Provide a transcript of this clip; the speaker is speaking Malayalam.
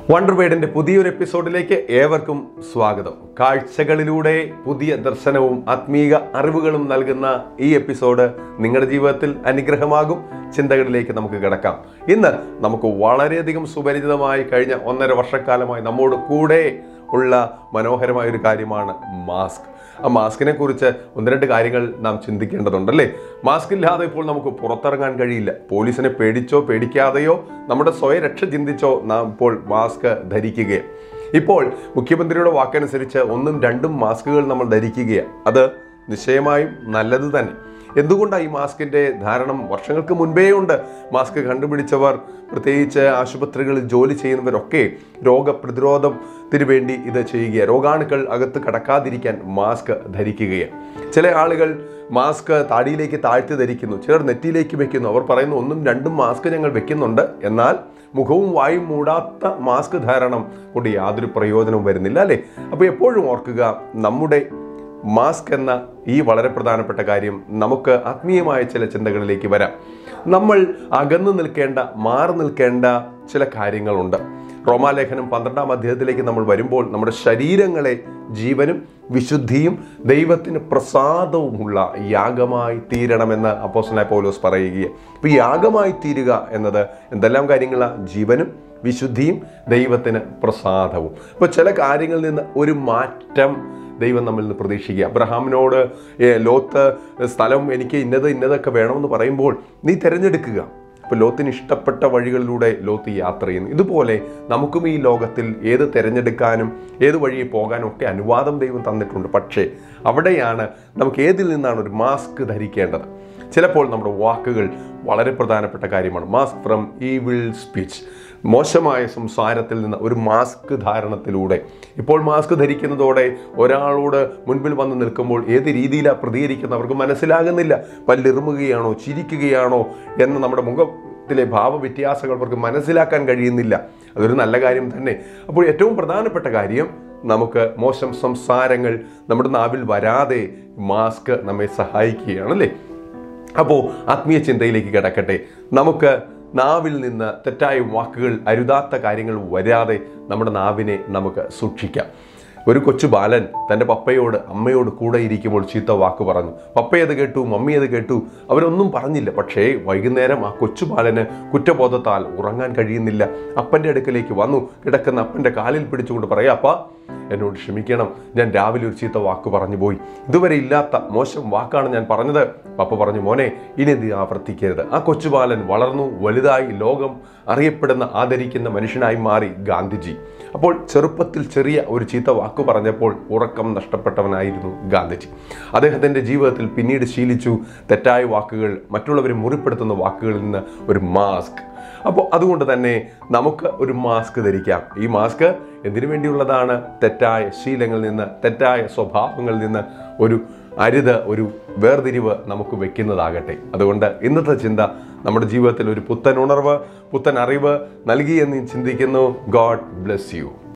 വണ്ടർ വേഡിന്റെ പുതിയൊരു എപ്പിസോഡിലേക്ക് ഏവർക്കും സ്വാഗതം കാഴ്ചകളിലൂടെ പുതിയ ദർശനവും ആത്മീക അറിവുകളും നൽകുന്ന ഈ എപ്പിസോഡ് നിങ്ങളുടെ ജീവിതത്തിൽ അനുഗ്രഹമാകും ചിന്തകളിലേക്ക് നമുക്ക് കിടക്കാം ഇന്ന് നമുക്ക് വളരെയധികം സുപരിചിതമായി കഴിഞ്ഞ ഒന്നര വർഷക്കാലമായി നമ്മോട് കൂടെ ഉള്ള മനോഹരമായ ഒരു കാര്യമാണ് മാസ്ക് ആ മാസ്കിനെ കുറിച്ച് ഒന്ന് രണ്ട് കാര്യങ്ങൾ നാം ചിന്തിക്കേണ്ടതുണ്ടല്ലേ മാസ്ക് ഇല്ലാതെ ഇപ്പോൾ നമുക്ക് പുറത്തിറങ്ങാൻ കഴിയില്ല പോലീസിനെ പേടിച്ചോ പേടിക്കാതെയോ നമ്മുടെ സ്വയരക്ഷ ചിന്തിച്ചോ നാം ഇപ്പോൾ മാസ്ക് ധരിക്കുകയാണ് ഇപ്പോൾ മുഖ്യമന്ത്രിയുടെ വാക്കനുസരിച്ച് ഒന്നും രണ്ടും മാസ്കുകൾ നമ്മൾ ധരിക്കുകയാണ് അത് നിശ്ചയമായും നല്ലത് തന്നെ എന്തുകൊണ്ടാണ് ഈ മാസ്കിന്റെ ധാരണം വർഷങ്ങൾക്ക് മുൻപേ ഉണ്ട് മാസ്ക് കണ്ടുപിടിച്ചവർ പ്രത്യേകിച്ച് ആശുപത്രികളിൽ ജോലി ചെയ്യുന്നവരൊക്കെ രോഗപ്രതിരോധത്തിന് വേണ്ടി ഇത് ചെയ്യുക രോഗാണുക്കൾ അകത്ത് കടക്കാതിരിക്കാൻ മാസ്ക് ധരിക്കുകയാണ് ചില ആളുകൾ മാസ്ക് താടിയിലേക്ക് താഴ്ത്തി ധരിക്കുന്നു ചിലർ നെറ്റിയിലേക്ക് വെക്കുന്നു അവർ പറയുന്നു ഒന്നും രണ്ടും മാസ്ക് ഞങ്ങൾ വെക്കുന്നുണ്ട് എന്നാൽ മുഖവും വായും മൂടാത്ത മാസ്ക് ധാരണം കൊണ്ട് യാതൊരു പ്രയോജനവും വരുന്നില്ല അല്ലേ അപ്പോൾ എപ്പോഴും ഓർക്കുക നമ്മുടെ മാസ്ക് എന്ന ഈ വളരെ പ്രധാനപ്പെട്ട കാര്യം നമുക്ക് ആത്മീയമായ ചില ചിന്തകളിലേക്ക് വരാം നമ്മൾ അകന്നു നിൽക്കേണ്ട മാറി നിൽക്കേണ്ട ചില കാര്യങ്ങളുണ്ട് റോമാലേഖനം പന്ത്രണ്ടാം അധ്യായത്തിലേക്ക് നമ്മൾ വരുമ്പോൾ നമ്മുടെ ശരീരങ്ങളെ ജീവനും വിശുദ്ധിയും ദൈവത്തിന് പ്രസാദവുമുള്ള യാഗമായി തീരണമെന്ന് അപ്പോസ്റ്റലായ പൗലോസ് പറയുകയാണ് അപ്പോൾ യാഗമായി തീരുക എന്നത് എന്തെല്ലാം കാര്യങ്ങളാണ് ജീവനും വിശുദ്ധിയും ദൈവത്തിന് പ്രസാദവും അപ്പോൾ ചില കാര്യങ്ങളിൽ നിന്ന് ഒരു മാറ്റം ദൈവം നമ്മിൽ നിന്ന് പ്രതീക്ഷിക്കുക അബ്രഹാമിനോട് ഏ, ലോത്ത് സ്ഥലം എനിക്ക് ഇന്നത് ഇന്നതൊക്കെ വേണമെന്ന് പറയുമ്പോൾ നീ തിരഞ്ഞെടുക്കുക അപ്പോൾ ലോത്തിന് ഇഷ്ടപ്പെട്ട വഴികളിലൂടെ ലോത്ത് യാത്ര ചെയ്യുന്നു ഇതുപോലെ നമുക്കും ഈ ലോകത്തിൽ ഏത് തിരഞ്ഞെടുക്കാനും ഏത് വഴി പോകാനും ഒക്കെ അനുവാദം ദൈവം തന്നിട്ടുണ്ട് പക്ഷേ അവിടെയാണ് നമുക്ക് ഏതിൽ നിന്നാണ് ഒരു മാസ്ക് ധരിക്കേണ്ടത് ചിലപ്പോൾ നമ്മുടെ വാക്കുകൾ വളരെ പ്രധാനപ്പെട്ട കാര്യമാണ് മാസ്ക് ഫ്രം ഈവിൾ സ്പീച്ച് മോശമായ സംസാരത്തിൽ നിന്ന് ഒരു മാസ്ക് ധാരണത്തിലൂടെ ഇപ്പോൾ മാസ്ക് ധരിക്കുന്നതോടെ ഒരാളോട് മുൻപിൽ വന്ന് നിൽക്കുമ്പോൾ ഏത് രീതിയിലാണ് പ്രതികരിക്കുന്നവർക്ക് മനസ്സിലാകുന്നില്ല പല്ലിറുമുകയാണോ ചിരിക്കുകയാണോ എന്ന് നമ്മുടെ മുഖത്തിലെ ഭാവവ്യത്യാസങ്ങൾ അവർക്ക് മനസ്സിലാക്കാൻ കഴിയുന്നില്ല അതൊരു നല്ല കാര്യം തന്നെ അപ്പോൾ ഏറ്റവും പ്രധാനപ്പെട്ട കാര്യം നമുക്ക് മോശം സംസാരങ്ങൾ നമ്മുടെ നാവിൽ വരാതെ മാസ്ക് നമ്മെ സഹായിക്കുകയാണ് അല്ലേ അപ്പോൾ ആത്മീയ ചിന്തയിലേക്ക് കിടക്കട്ടെ നമുക്ക് നാവിൽ നിന്ന് തെറ്റായ വാക്കുകൾ അരുതാത്ത കാര്യങ്ങൾ വരാതെ നമ്മുടെ നാവിനെ നമുക്ക് സൂക്ഷിക്കാം ഒരു കൊച്ചു ബാലൻ തൻ്റെ പപ്പയോട് അമ്മയോട് കൂടെ ഇരിക്കുമ്പോൾ ചീത്ത വാക്ക് പറഞ്ഞു പപ്പയത് കേട്ടു മമ്മി അത് കേട്ടു അവരൊന്നും പറഞ്ഞില്ല പക്ഷേ വൈകുന്നേരം ആ കൊച്ചു ബാലന് കുറ്റബോധത്താൽ ഉറങ്ങാൻ കഴിയുന്നില്ല അപ്പൻ്റെ അടുക്കലേക്ക് വന്നു കിടക്കുന്ന അപ്പൻ്റെ കാലിൽ പിടിച്ചുകൊണ്ട് പറയാം അപ്പ എന്നോട് ക്ഷമിക്കണം ഞാൻ രാവിലെ ഒരു ചീത്ത വാക്ക് പറഞ്ഞു പോയി ഇതുവരെ ഇല്ലാത്ത മോശം വാക്കാണ് ഞാൻ പറഞ്ഞത് പപ്പ പറഞ്ഞു മോനെ ഇനി ഇത് ആവർത്തിക്കരുത് ആ കൊച്ചുബാലൻ വളർന്നു വലുതായി ലോകം അറിയപ്പെടുന്ന ആദരിക്കുന്ന മനുഷ്യനായി മാറി ഗാന്ധിജി അപ്പോൾ ചെറുപ്പത്തിൽ ചെറിയ ഒരു ചീത്ത വാക്ക് പറഞ്ഞപ്പോൾ ഉറക്കം നഷ്ടപ്പെട്ടവനായിരുന്നു ഗാന്ധിജി അദ്ദേഹത്തിൻ്റെ ജീവിതത്തിൽ പിന്നീട് ശീലിച്ചു തെറ്റായ വാക്കുകൾ മറ്റുള്ളവരെ മുറിപ്പെടുത്തുന്ന വാക്കുകളിൽ നിന്ന് ഒരു മാസ്ക് അപ്പോൾ അതുകൊണ്ട് തന്നെ നമുക്ക് ഒരു മാസ്ക് ധരിക്കാം ഈ മാസ്ക് എന്തിനു വേണ്ടിയുള്ളതാണ് തെറ്റായ ശീലങ്ങളിൽ നിന്ന് തെറ്റായ സ്വഭാവങ്ങളിൽ നിന്ന് ഒരു അരുത് ഒരു വേർതിരിവ് നമുക്ക് വെക്കുന്നതാകട്ടെ അതുകൊണ്ട് ഇന്നത്തെ ചിന്ത നമ്മുടെ ജീവിതത്തിൽ ഒരു പുത്തൻ ഉണർവ് പുത്തൻ അറിവ് നൽകി എന്ന് ചിന്തിക്കുന്നു ഗോഡ് ബ്ലെസ് യു